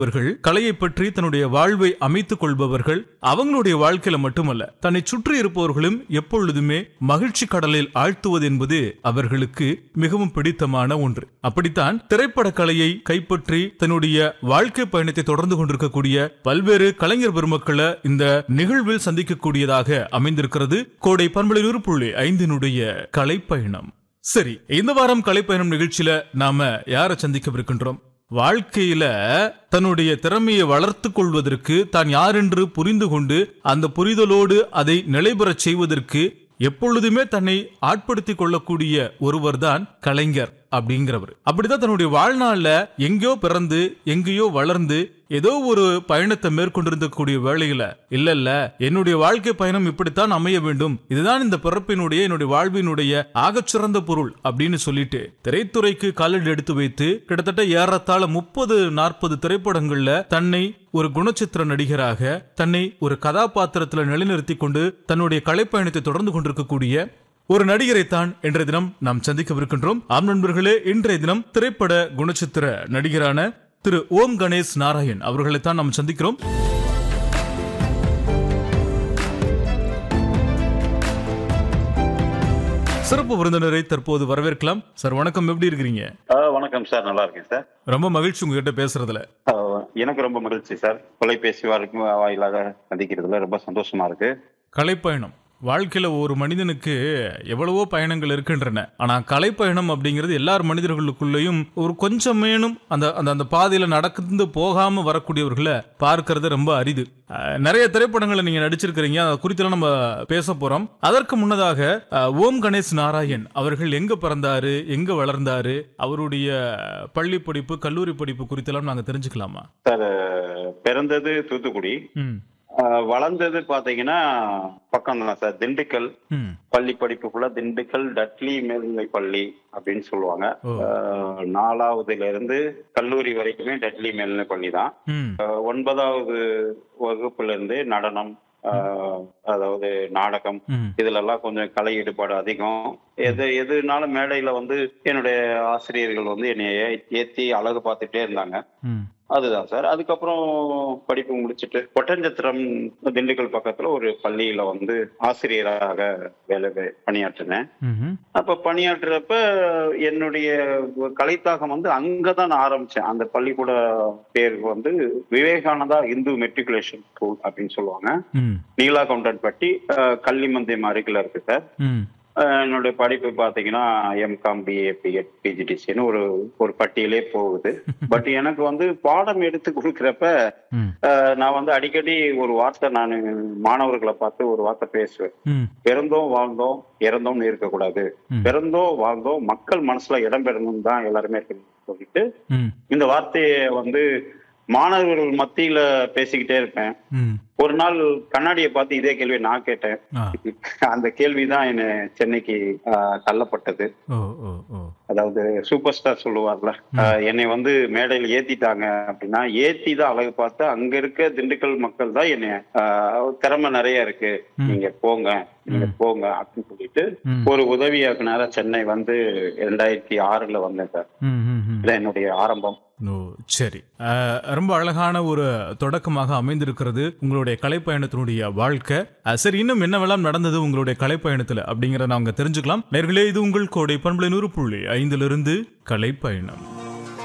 அவர்கள் கலையை பற்றி தன்னுடைய வாழ்வை அமைத்துக் கொள்பவர்கள் அவங்களுடைய வாழ்க்கையில மட்டுமல்ல தன்னை சுற்றி இருப்பவர்களும் எப்பொழுதுமே மகிழ்ச்சி கடலில் ஆழ்த்துவது என்பது அவர்களுக்கு மிகவும் பிடித்தமான ஒன்று அப்படித்தான் திரைப்பட கலையை கைப்பற்றி தன்னுடைய வாழ்க்கை பயணத்தை தொடர்ந்து கொண்டிருக்கக்கூடிய பல்வேறு கலைஞர் பெருமக்களை இந்த நிகழ்வில் சந்திக்கக்கூடியதாக அமைந்திருக்கிறது கோடை பண்பலை நூறு புள்ளி ஐந்தினுடைய கலைப்பயணம் சரி இந்த வாரம் கலைப்பயணம் நிகழ்ச்சியில நாம யாரை சந்திக்கவிருக்கின்றோம் வாழ்க்கையில தன்னுடைய திறமையை வளர்த்துக் கொள்வதற்கு தான் யார் என்று புரிந்து கொண்டு அந்த புரிதலோடு அதை நிலைபெறச் செய்வதற்கு எப்பொழுதுமே தன்னை ஆட்படுத்திக் கொள்ளக்கூடிய ஒருவர்தான் கலைஞர் அப்படிங்கிறவர் அப்படிதான் தன்னுடைய வாழ்நாள்ல எங்கேயோ பிறந்து எங்கேயோ வளர்ந்து ஏதோ ஒரு பயணத்தை மேற்கொண்டிருந்தக்கூடிய வேளையில இல்ல இல்ல என்னுடைய வாழ்க்கை பயணம் இப்படித்தான் அமைய வேண்டும் இதுதான் இந்த பிறப்பினுடைய என்னுடைய வாழ்வினுடைய ஆகச்சிறந்த பொருள் அப்படின்னு சொல்லிட்டு திரைத்துறைக்கு காலடி எடுத்து வைத்து கிட்டத்தட்ட ஏறத்தாழ முப்பது நாற்பது திரைப்படங்கள்ல தன்னை ஒரு குணச்சித்திர நடிகராக தன்னை ஒரு கதாபாத்திரத்துல நிலைநிறுத்தி கொண்டு தன்னுடைய கலைப்பயணத்தை தொடர்ந்து கொண்டிருக்கக்கூடிய ஒரு நடிகரைத்தான் இன்றைய தினம் நாம் சந்திக்கவிருக்கின்றோம் ஆம் நண்பர்களே இன்றைய தினம் திரைப்பட குணச்சித்திர நடிகரான திரு ஓம் கணேஷ் நாராயண் அவர்களைத்தான் நாம் சந்திக்கிறோம் சிறப்பு விருந்தினரை தற்போது வரவேற்கலாம் சார் வணக்கம் எப்படி இருக்கிறீங்க ஆ, வணக்கம் சார் நல்லா இருக்கேன் சார் ரொம்ப மகிழ்ச்சி உங்ககிட்ட பேசுறதுல ஆ, எனக்கு ரொம்ப மகிழ்ச்சி சார் தொலைபேசி வாயிலுக்கு வாயிலாக சந்திக்கிறதுல ரொம்ப சந்தோஷமா இருக்கு கலைப்பயணம் வாழ்க்கையில ஒரு மனிதனுக்கு எவ்வளவோ பயணங்கள் இருக்கின்றன ஆனா கலைப்பயணம் அப்படிங்கிறது எல்லார் மனிதர்களுக்குள்ளேயும் ஒரு கொஞ்சமேனும் அந்த அந்த அந்த பாதையில நடந்து போகாம வரக்கூடியவர்களை பார்க்கறது ரொம்ப அரிது அஹ், நிறைய திரைப்படங்களை நீங்க நடிச்சிருக்கிறீங்க அதை குறித்தெல்லாம் நம்ம பேச போறோம் அதற்கு முன்னதாக அஹ், ஓம் கணேஷ் நாராயண் அவர்கள் எங்க பிறந்தாரு எங்க வளர்ந்தாரு அவருடைய பள்ளி படிப்பு கல்லூரி படிப்பு குறித்தெல்லாம் நாங்க தெரிஞ்சுக்கலாமா சார் பிறந்தது தூத்துக்குடி ம் ஆ, வளர்ந்தது பாத்தீங்கன்னா பக்கம் தான் சார் திண்டுக்கல் ம் பள்ளி படிப்பு ஃபுல்லா திண்டுக்கல் டட்லி மேல்நிலை பள்ளி அப்படின்னு சொல்லுவாங்க ஓ. ஆ, நாலாவதுல இருந்து கல்லூரி வரைக்குமே டட்லி மேல்நிலை பள்ளி தான் ம் ஆ, ஒன்பதாவது வகுப்புல இருந்து நடனம் ஆ, அதாவது நாடகம் ம் இதுல எல்லாம் கொஞ்சம் கலை ஈடுபாடு அதிகம் எது எதுனாலும் மேடையில வந்து என்னுடைய ஆசிரியர்கள் வந்து என்னை ஏ- ஏத்தி அழகு பார்த்துட்டே இருந்தாங்க ம் அதுதான் சார் அதுக்கப்புறம் படிப்பு முடிச்சிட்டு ஒட்டஞ்சத்திரம் திண்டுக்கல் பக்கத்துல ஒரு பள்ளியில வந்து ஆசிரியராக வேலை வே- பணியாற்றினேன் ம்ஹும். அப்ப பணியாற்றுறப்ப என்னுடைய கலைத்தாகம் வந்து அங்கதான் நான் ஆரம்பிச்சேன் அந்த பள்ளிக்கூட பேர் வந்து விவேகானந்தா இந்து மெட்ரிகுலேஷன் ஸ்கூல் அப்படின்னு சொல்லுவாங்க ம் நீலா கவுண்டன்பட்டி அஹ், கள்ளிமந்தயம் அருகில் இருக்கு சார் ம் அஹ், என்னுடைய படிப்பு பாத்தீங்கன்னா எம்காம் பிஏ பிஎட் பிஜிடிசின்னு ஒரு ஒரு பட்டியலே போகுது பட் எனக்கு வந்து பாடம் எடுத்து கொடுக்குறப்ப ம் அஹ், நான் வந்து அடிக்கடி ஒரு வார்த்தை நான் மாணவர்களை பார்த்து ஒரு வார்த்தை பேசுவேன் ம் பிறந்தோம் வாழ்ந்தோம் இறந்தோம்னு இருக்கக்கூடாது ம். பிறந்தோம் வாழ்ந்தோம் மக்கள் மனசுல இடம் பெறணும் தான் எல்லாருமே இருக்கணும் சொல்லிட்டு ம் இந்த வார்த்தையை வந்து மாணவர்கள் மத்தியில பேசிக்கிட்டே இருப்பேன் ம் ஒரு நாள் கண்ணாடியை பார்த்து இதே கேள்வியை நான் கேட்டேன் ஆ அந்த கேள்விதான் என்ன சென்னைக்கு ஆஹ், தள்ளப்பட்டது ஓ ஓ ஓ அதாவது சூப்பர் ஸ்டார் சொல்லுவார்ல ஆஹ், என்னை வந்து மேடையில் ஏத்திட்டாங்க அப்படின்னா ஏத்தி தான் அழகு பார்த்து அங்க இருக்க திண்டுக்கல் மக்கள் தான் என்னை ஆஹ், திறமை நிறைய இருக்கு ம். நீங்க போங்க நீங்க போங்க அப்படின்னு சொல்லிட்டு ம். ஒரு உதவி இயக்குனரா சென்னை வந்து இரண்டாயிரத்தி ஆறுல வந்தேன் சார் ம், ம், ம். இதான் என்னுடைய ஆரம்பம் ஓ சரி அஹ், ரொம்ப அழகான ஒரு தொடக்கமாக அமைந்திருக்கிறது உங்களுடைய கலைப்பயணத்தினுடைய வாழ்க்கை அஹ், சரி இன்னும் என்னவெல்லாம் நடந்தது உங்களுடைய கலைப்பயணத்துல அப்படிங்கறத நாங்க தெரிஞ்சுக்கலாம் நேர்களே இது உங்கள் கோடை பண்பலை நூறு புள்ளி ஐந்திலிருந்து கலைப்பயணம்